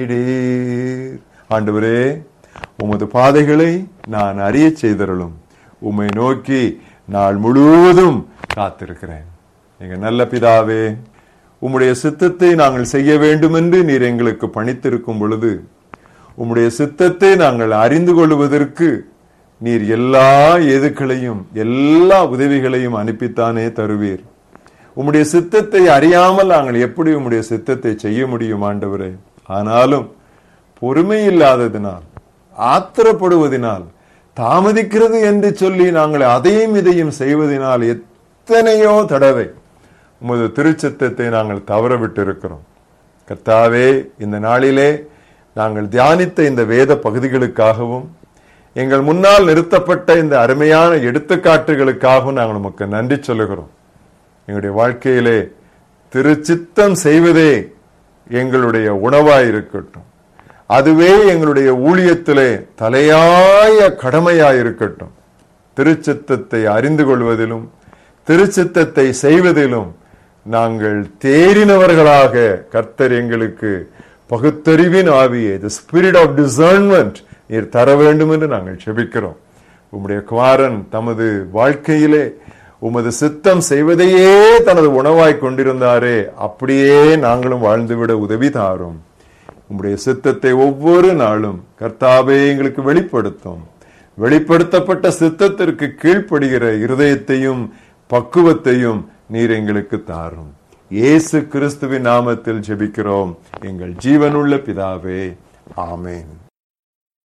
நீர். ஆண்டவரே உமது பாதைகளை நான் அறிய செய்தருளும் உம்மை நோக்கி நாள் முழுவதும் காத்திருக்கிறேன் எங்க நல்ல பிதாவே உம்முடைய சித்தத்தை நாங்கள் செய்ய வேண்டும் என்று நீர் எங்களுக்கு பணித்திருக்கும் பொழுது உம்முடைய சித்தத்தை நாங்கள் அறிந்து கொள்வதற்கு நீர் எல்லா எதுக்களையும் எல்லா உதவிகளையும் அனுப்பித்தானே தருவீர் உம்முடைய சித்தத்தை அறியாமல் நாங்கள் எப்படி உம்முடைய சித்தத்தை செய்ய முடியும் ஆண்டவரே ஆனாலும் பொறுமை இல்லாததினால் ஆத்திரப்படுவதனால் தாமதிக்கிறது என்று சொல்லி நாங்கள் அதையும் இதையும் செய்வதனால் எத்தனையோ தடவை உமது திருச்சித்தத்தை நாங்கள் தவற விட்டிருக்கிறோம் கர்த்தாவே இந்த நாளிலே நாங்கள் தியானித்த இந்த வேத பகுதிகளுக்காகவும் எங்கள் முன்னால் நிறுத்தப்பட்ட இந்த அருமையான எடுத்துக்காட்டுகளுக்காகவும் நாங்கள் உமக்கு நன்றி சொல்லுகிறோம் எங்களுடைய வாழ்க்கையிலே திருச்சித்தம் செய்வதே எங்களுடைய உணவாயிருக்கட்டும் அதுவே எங்களுடைய ஊழியத்திலே தலையாய கடமையாயிருக்கட்டும் திருச்சித்தத்தை அறிந்து கொள்வதிலும் திருச்சித்தத்தை செய்வதிலும் நாங்கள் தேறினவர்களாக கர்த்தர் எங்களுக்கு பகுத்தறிவின் ஆவியை த ஸ்பிரிட் ஆஃப் டிசர்ன்மெண்ட் நீர் தர வேண்டும் என்று நாங்கள் செபிக்கிறோம் உம்முடைய குமாரன் தமது வாழ்க்கையிலே உமது சித்தம் செய்வதையே தனது உணவாய் கொண்டிருந்தாரே அப்படியே நாங்களும் வாழ்ந்துவிட உதவி தாரும் உம்முடைய சித்தத்தை ஒவ்வொரு நாளும் கர்த்தாவே எங்களுக்கு வெளிப்படுத்தும் வெளிப்படுத்தப்பட்ட சித்தத்திற்கு கீழ்ப்படுகிற இருதயத்தையும் பக்குவத்தையும் நீர் எங்களுக்கு தாரும் இயேசு கிறிஸ்துவின் நாமத்தில் ஜெபிக்கிறோம் எங்கள் ஜீவனுள்ள பிதாவே ஆமேன்